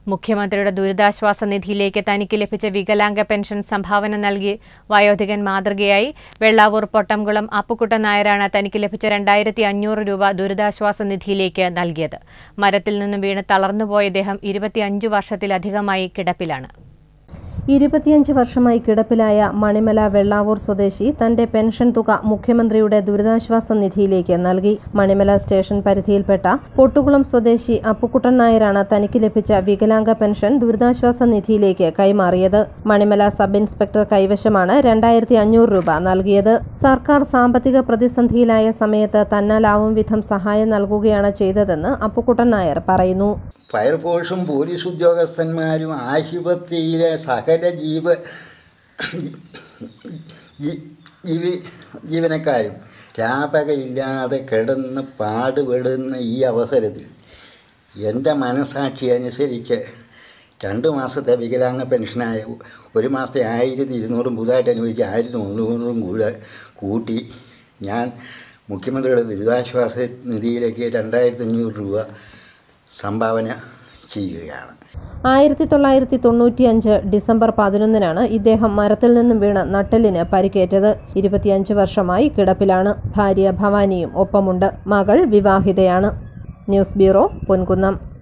മുഖ്യമന്ത്രിയുടെ ദുരിതാശ്വാസ നിധിയിലേക്ക് തനിക്ക് ലഭിച്ച വികലാംഗ പെൻഷൻ സംഭാവന നൽകി വയോധികൻ മാതൃകയായി വെള്ളാവൂർ പൊട്ടംകുളം അപ്പുക്കുട്ടൻ നായരാണ് തനിക്ക് ലഭിച്ച രണ്ടായിരത്തി അഞ്ഞൂറ് രൂപ ദുരിതാശ്വാസ നിധിയിലേക്ക് നൽകിയത് മരത്തിൽ നിന്ന് വീണ് തളർന്നുപോയ ഇദ്ദേഹം ഇരുപത്തിയഞ്ച് വർഷത്തിലധികമായി കിടപ്പിലാണ് ഇരുപത്തിയഞ്ച് വർഷമായി കിടപ്പിലായ മണിമല വെള്ളാവൂർ സ്വദേശി തന്റെ പെൻഷൻ തുക മുഖ്യമന്ത്രിയുടെ ദുരിതാശ്വാസ നിധിയിലേക്ക് നൽകി മണിമല സ്റ്റേഷൻ പരിധിയിൽപ്പെട്ട പൊട്ടുകുളം സ്വദേശി അപ്പുക്കുട്ടൻ നായരാണ് തനിക്ക് ലഭിച്ച വികലാംഗ പെൻഷൻ ദുരിതാശ്വാസ നിധിയിലേക്ക് കൈമാറിയത് മണിമല സബ് ഇൻസ്പെക്ടർ കൈവശമാണ് രണ്ടായിരത്തി അഞ്ഞൂറ് രൂപ നൽകിയത് സർക്കാർ സാമ്പത്തിക പ്രതിസന്ധിയിലായ സമയത്ത് തന്നാലാവും വിധം സഹായം നൽകുകയാണ് ചെയ്തതെന്ന് അപ്പുക്കുട്ടൻ നായർ പറയുന്നു ഫയർഫോഴ്സും പോലീസ് ഉദ്യോഗസ്ഥന്മാരും ആശുപത്രിയിലെ സകല ജീവ ജീ- ജീവി ജീവനക്കാരും രാപകലില്ലാതെ കിടന്ന് പാടുപെടുന്ന ഈ അവസരത്തിൽ എൻ്റെ മനസാക്ഷി അനുസരിച്ച് രണ്ട് മാസത്തെ വികലാംഗ പെൻഷനായ ഒരു മാസത്തെ ആയിരത്തി ഇരുന്നൂറും പുതുതായിട്ട് അനുവദിച്ച് ആയിരത്തി മുന്നൂറും കൂടെ കൂട്ടി ഞാൻ മുഖ്യമന്ത്രിയുടെ ദുരിതാശ്വാസ നിധിയിലേക്ക് രണ്ടായിരത്തി അഞ്ഞൂറ് രൂപ സംഭാവന ചെയ്യുകയാണ് ആയിരത്തി തൊള്ളായിരത്തി തൊണ്ണൂറ്റിയഞ്ച് ഡിസംബർ പതിനൊന്നിനാണ് ഇദ്ദേഹം മരത്തിൽ നിന്നും വീണ് നട്ടെല്ലിന് പരിക്കേറ്റത് ഇരുപത്തിയഞ്ച് വർഷമായി കിടപ്പിലാണ് ഭാര്യ ഭവാനിയും ഒപ്പമുണ്ട് മകൾ വിവാഹിതയാണ് ന്യൂസ് ബ്യൂറോ പൊൻകുന്നം